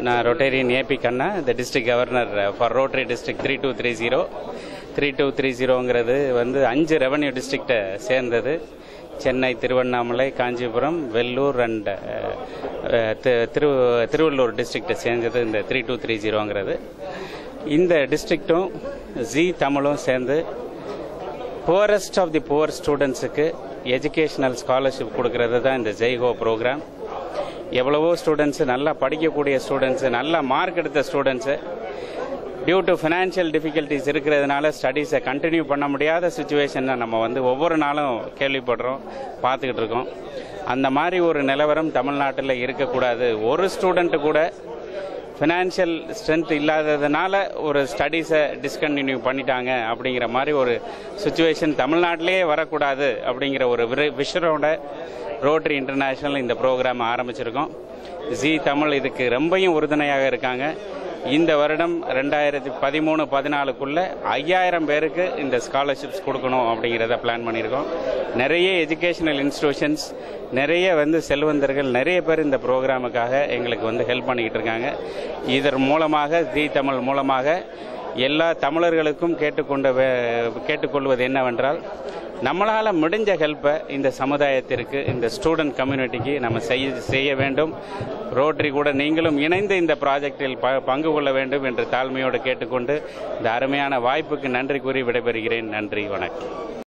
நான் Rotarian AB Kanna the district governor for rotary district three two three zero three two three ஜீரோங்கிறது வந்து அஞ்சு revenue டிஸ்ட்ரிக்டை சேர்ந்தது சென்னை திருவண்ணாமலை காஞ்சிபுரம் வெள்ளூர் அண்ட் திரு திருவள்ளூர் டிஸ்ட்ரிக்டை சேர்ந்தது இந்த த்ரீ டூ த்ரீ ஜீரோங்கிறது இந்த டிஸ்ட்ரிக்ட்டும் ஜி தமிழும் சேர்ந்து புவரஸ்ட் ஆஃப் தி புவர் ஸ்டூடெண்ட்ஸுக்கு எஜுகேஷனல் ஸ்காலர்ஷிப் கொடுக்கறது தான் இந்த ஜெய்ஹோ ப்ரோக்ராம் எவ்வளவோ ஸ்டூடெண்ட்ஸு நல்லா படிக்கக்கூடிய ஸ்டூடெண்ட்ஸு நல்லா மார்க் எடுத்த students due to financial difficulties இருக்கிறதுனால ஸ்டடீஸை கண்டினியூ பண்ண முடியாத சுச்சுவேஷனை நம்ம வந்து ஒவ்வொரு நாளும் கேள்விப்படுறோம் பார்த்துக்கிட்டு இருக்கோம் அந்த மாதிரி ஒரு நிலவரம் தமிழ்நாட்டில் இருக்கக்கூடாது ஒரு ஸ்டூடெண்ட்டு கூட ஃபினான்ஷியல் ஸ்ட்ரென்த் இல்லாததுனால ஒரு ஸ்டடீஸை டிஸ்கண்டினியூ பண்ணிட்டாங்க அப்படிங்கிற மாதிரி ஒரு சுச்சுவேஷன் தமிழ்நாட்டிலேயே வரக்கூடாது அப்படிங்கிற ஒரு விஷரோட ரோட்டரி இன்டர்நேஷ்னல் இந்த ப்ரோக்ராம் ஆரம்பிச்சிருக்கோம் ஜி தமிழ் இதுக்கு ரொம்பையும் உறுதுணையாக இருக்காங்க இந்த வருடம் ரெண்டாயிரத்தி பதிமூணு பதினாலுக்குள்ள ஐயாயிரம் பேருக்கு இந்த ஸ்காலர்ஷிப்ஸ் கொடுக்கணும் அப்படிங்கிறத பிளான் பண்ணியிருக்கோம் நிறைய எஜுகேஷனல் இன்ஸ்டிடியூஷன்ஸ் நிறைய வந்து செல்வந்தர்கள் நிறைய பேர் இந்த ப்ரோக்ராமுக்காக எங்களுக்கு வந்து ஹெல்ப் பண்ணிக்கிட்டு இருக்காங்க இதன் மூலமாக ஜி தமிழ் மூலமாக எல்லா தமிழர்களுக்கும் கேட்டுக்கொண்ட கேட்டுக்கொள்வது என்னவென்றால் நம்மளால் முடிஞ்ச ஹெல்ப்பை இந்த சமுதாயத்திற்கு இந்த ஸ்டூடெண்ட் கம்யூனிட்டிக்கு நம்ம செய்ய செய்ய வேண்டும் ரோட்டரி கூட நீங்களும் இணைந்து இந்த ப்ராஜெக்டில் ப பங்கு கொள்ள வேண்டும் என்று தாழ்மையோடு கேட்டுக்கொண்டு இந்த அருமையான வாய்ப்புக்கு நன்றி கூறி விடைபெறுகிறேன் நன்றி வணக்கம்